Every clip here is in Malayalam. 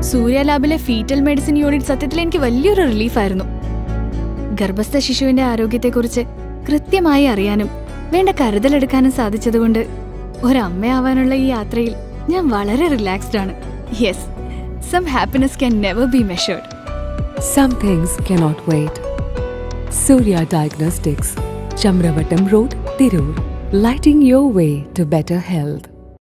സൂര്യ ലാബിലെ ഫീറ്റൽ മെഡിസിൻ യൂണിറ്റ് സത്യത്തിൽ എനിക്ക് വലിയൊരു റിലീഫായിരുന്നു ഗർഭസ്ഥ ശിശുവിന്റെ ആരോഗ്യത്തെക്കുറിച്ച് കൃത്യമായി അറിയാനും വേണ്ട കരുതലെടുക്കാനും സാധിച്ചതുകൊണ്ട് ഒരമ്മയാവാനുള്ള ഈ യാത്രയിൽ ഞാൻ വളരെ റിലാക്സ്ഡ് ആണ് yes some happiness can never be measured Some things cannot wait. Surya Diagnostics, Chamravatam Road, Tirur. Lighting your way to better health.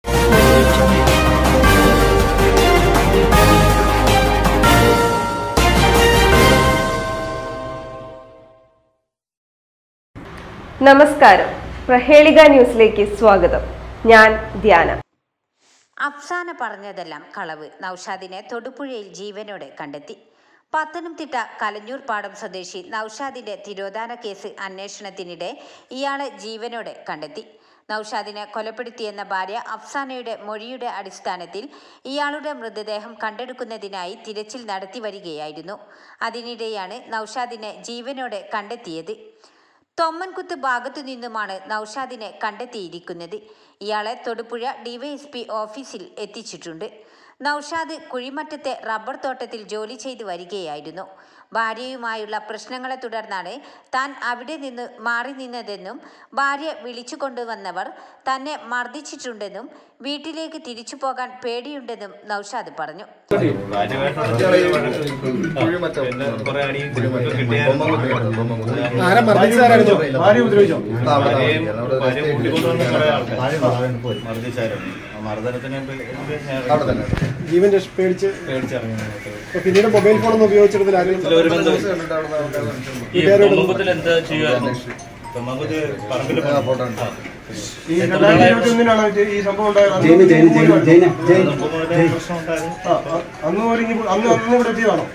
നമസ്കാരം പ്രഹേളിക ന്യൂസിലേക്ക് സ്വാഗതം ഞാൻ ധ്യാന അഫ്സാന പറഞ്ഞതെല്ലാം കളവ് നൌഷാദിനെ തൊടുപുഴയിൽ ജീവനോടെ കണ്ടെത്തി പത്തനംതിട്ട കലഞ്ഞൂർ പാടം സ്വദേശി നൌഷാദിന്റെ തിരോധാന കേസ് അന്വേഷണത്തിനിടെ ഇയാളെ ജീവനോടെ കണ്ടെത്തി നൌഷാദിനെ കൊലപ്പെടുത്തിയെന്ന ഭാര്യ അഫ്സാനയുടെ മൊഴിയുടെ അടിസ്ഥാനത്തിൽ ഇയാളുടെ മൃതദേഹം കണ്ടെടുക്കുന്നതിനായി തിരച്ചിൽ നടത്തി വരികയായിരുന്നു അതിനിടെയാണ് നൌഷാദിനെ ജീവനോടെ കണ്ടെത്തിയത് തൊമ്മൻകുത്ത് ഭാഗത്തു നിന്നുമാണ് നൌഷാദിനെ കണ്ടെത്തിയിരിക്കുന്നത് ഇയാളെ തൊടുപുഴ ഡിവൈഎസ്പി ഓഫീസിൽ എത്തിച്ചിട്ടുണ്ട് നൌഷാദ് കുഴിമറ്റത്തെ റബ്ബർ തോട്ടത്തിൽ ജോലി ചെയ്തു വരികയായിരുന്നു ഭാര്യയുമായുള്ള പ്രശ്നങ്ങളെ തുടർന്നാണ് താൻ അവിടെ നിന്ന് മാറി നിന്നതെന്നും ഭാര്യ വിളിച്ചു കൊണ്ടുവന്നവർ തന്നെ മർദ്ദിച്ചിട്ടുണ്ടെന്നും വീട്ടിലേക്ക് തിരിച്ചു പോകാൻ പേടിയുണ്ടെന്നും നൌഷാദ് പറഞ്ഞു ആരാ മർദ്ദിച്ചതാരായിരുന്നു ഭാര്യ ഉപദ്രവിച്ചോ ജീവൻ രക്ഷ പേടിച്ച് അപ്പൊ പിന്നീട് മൊബൈൽ ഫോണൊന്നും ഉപയോഗിച്ചെടുത്തില്ല ആരെങ്കിലും ഈ തൊമ്മക്കുത്തിൽ എന്താ ചെയ്യുമായിരുന്നു തൊമ്മക്കുത്ത് പറമ്പിൽ ഈ രണ്ടായിരത്തി ഇരുപത്തി ഒന്നിനാണ് ഈ സംഭവം ഉണ്ടായത് ആ, ആ, അന്ന് പോലെ ഇനി- അന്ന് അന്ന് ഇവിടെ എത്തിയതാണോ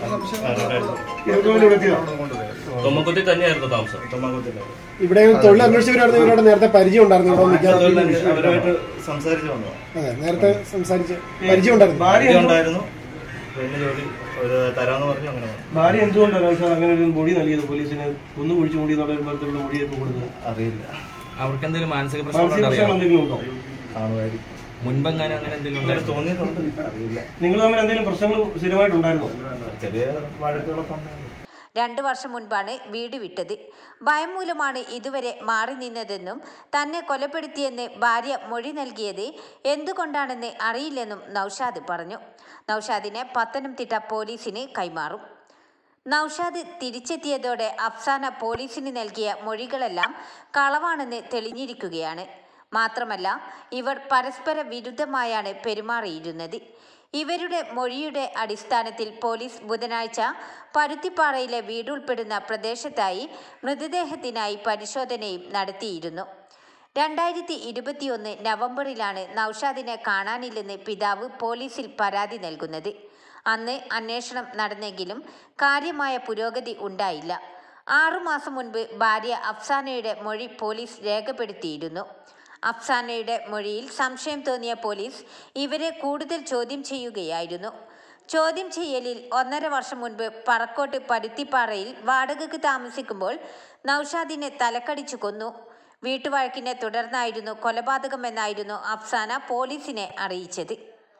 ഇരുപത്തി ഒന്നിന് ഇവിടെ എത്തിയതാണോ തൊമ്മക്കുത്തിൽ തന്നെയായിരുന്നു താമസം തൊമ്മക്കുത്തിൽ ഇവിടെ തൊഴിൽ അന്വേഷിച്ചവരായിരുന്നു ഇവരോട് നേരത്തെ പരിചയം ഉണ്ടായിരുന്നു ഇവിടെ നിൽക്കാൻ അവരുമായിട്ട് സംസാരിച്ചു വന്നതാണ് അതെ നേരത്തെ സംസാരിച്ച് പരിചയം ഉണ്ടായിരുന്നു ഭാര്യ ഉണ്ടായിരുന്നു പിന്നെ ജോലി ഒരു തരാന്ന് പറഞ്ഞു അങ്ങനെ വന്നു. ഭാര്യ എന്തുകൊണ്ടാണ് സാർ അങ്ങനെ ഒരു മൊഴി നൽകിയത് പോലീസിന് ഒന്ന് കുഴിച്ചു മൂടി എന്നുള്ള ബന്ധത്തിലുള്ള മൊഴിയൊക്കെ കൊടുത്തത് അറിയില്ല അവർക്ക് എന്തെങ്കിലും മാനസിക മാനസിക പ്രശ്നം പ്രശ്നം എന്തെങ്കിലും ഉണ്ടോ കാണുമായിരിക്കും മുൻപെങ്ങാനും അങ്ങനെ എന്തെങ്കിലും ഉണ്ടായിരുന്നോ? തോന്നിയിട്ടുണ്ട് അറിയില്ല നിങ്ങൾ തമ്മിൽ എന്തെങ്കിലും പ്രശ്നങ്ങൾ സ്ഥിരമായിട്ടുണ്ടായിരുന്നോ ചെറിയ വഴക്കുകളൊക്കെ ഉണ്ടായിരുന്നു രണ്ടു വർഷം മുൻപാണ് വീട് വിട്ടത് ഭയം മൂലമാണ് ഇതുവരെ മാറി നിന്നതെന്നും തന്നെ കൊലപ്പെടുത്തിയെന്ന് ഭാര്യ മൊഴി നൽകിയത് എന്തുകൊണ്ടാണെന്ന് അറിയില്ലെന്നും നൌഷാദ് പറഞ്ഞു നൌഷാദിനെ പത്തനംതിട്ട പോലീസിന് കൈമാറും നൌഷാദ് തിരിച്ചെത്തിയതോടെ അഫ്സാന പോലീസിന് നൽകിയ മൊഴികളെല്ലാം കളവാണെന്ന് തെളിഞ്ഞിരിക്കുകയാണ് മാത്രമല്ല ഇവർ പരസ്പര വിരുദ്ധമായാണ് പെരുമാറിയിരുന്നത് ഇവരുടെ മൊഴിയുടെ അടിസ്ഥാനത്തിൽ പോലീസ് ബുധനാഴ്ച പരുത്തിപ്പാറയിലെ വീടുൾപ്പെടുന്ന പ്രദേശത്തായി മൃതദേഹത്തിനായി പരിശോധനയും നടത്തിയിരുന്നു രണ്ടായിരത്തി ഇരുപത്തിയൊന്ന് നവംബറിലാണ് നൌഷാദിനെ കാണാനില്ലെന്ന് പിതാവ് പോലീസിൽ പരാതി നൽകുന്നത് അന്ന് അന്വേഷണം നടന്നെങ്കിലും കാര്യമായ പുരോഗതി ഉണ്ടായില്ല ആറുമാസം മുൻപ് ഭാര്യ അഫ്സാനയുടെ മൊഴി പോലീസ് രേഖപ്പെടുത്തിയിരുന്നു അഫ്സാനയുടെ മൊഴിയിൽ സംശയം തോന്നിയ പോലീസ് ഇവരെ കൂടുതൽ ചോദ്യം ചെയ്യുകയായിരുന്നു ചോദ്യം ചെയ്യലിൽ ഒന്നര വർഷം മുൻപ് പറക്കോട്ട് പരുത്തിപ്പാറയിൽ വാടകയ്ക്ക് താമസിക്കുമ്പോൾ നൌഷാദിനെ തലക്കടിച്ചു കൊന്നു വീട്ടുവഴക്കിനെ തുടർന്നായിരുന്നു കൊലപാതകമെന്നായിരുന്നു അഫ്സാന പോലീസിനെ അറിയിച്ചത്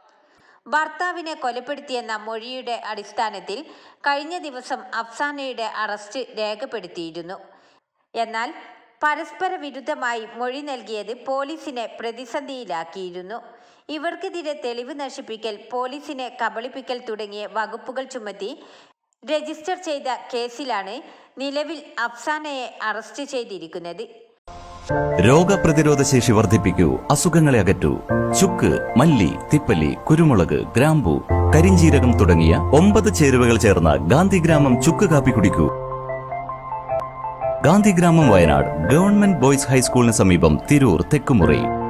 ഭർത്താവിനെ കൊലപ്പെടുത്തിയെന്ന മൊഴിയുടെ അടിസ്ഥാനത്തിൽ കഴിഞ്ഞ ദിവസം അഫ്സാനയുടെ അറസ്റ്റ് രേഖപ്പെടുത്തിയിരുന്നു എന്നാൽ പരസ്പര വിരുദ്ധമായി മൊഴി നൽകിയത് പോലീസിനെ പ്രതിസന്ധിയിലാക്കിയിരുന്നു ഇവർക്കെതിരെ തെളിവ് നശിപ്പിക്കൽ പോലീസിനെ കബളിപ്പിക്കൽ തുടങ്ങിയ വകുപ്പുകൾ ചുമത്തി രജിസ്റ്റർ ചെയ്ത കേസിലാണ് നിലവിൽ അഫ്സാനയെ അറസ്റ്റ് ചെയ്തിരിക്കുന്നത് രോഗപ്രതിരോധ ശേഷി വർദ്ധിപ്പിക്കൂ അസുഖങ്ങളെ അകറ്റൂ ചുക്ക് മല്ലി തിപ്പല്ലി കുരുമുളക് ഗ്രാമ്പു കരിഞ്ചീരകം തുടങ്ങിയ ഒമ്പത് ചേരുവകൾ ചേർന്ന ഗാന്ധിഗ്രാമം ചുക്ക് കാപ്പി കുടിക്കൂ ഗാന്ധിഗ്രാമം വയനാട് ഗവൺമെന്റ് ബോയ്സ് ഹൈസ്കൂളിന് സമീപം തിരൂർ തെക്കുമുറി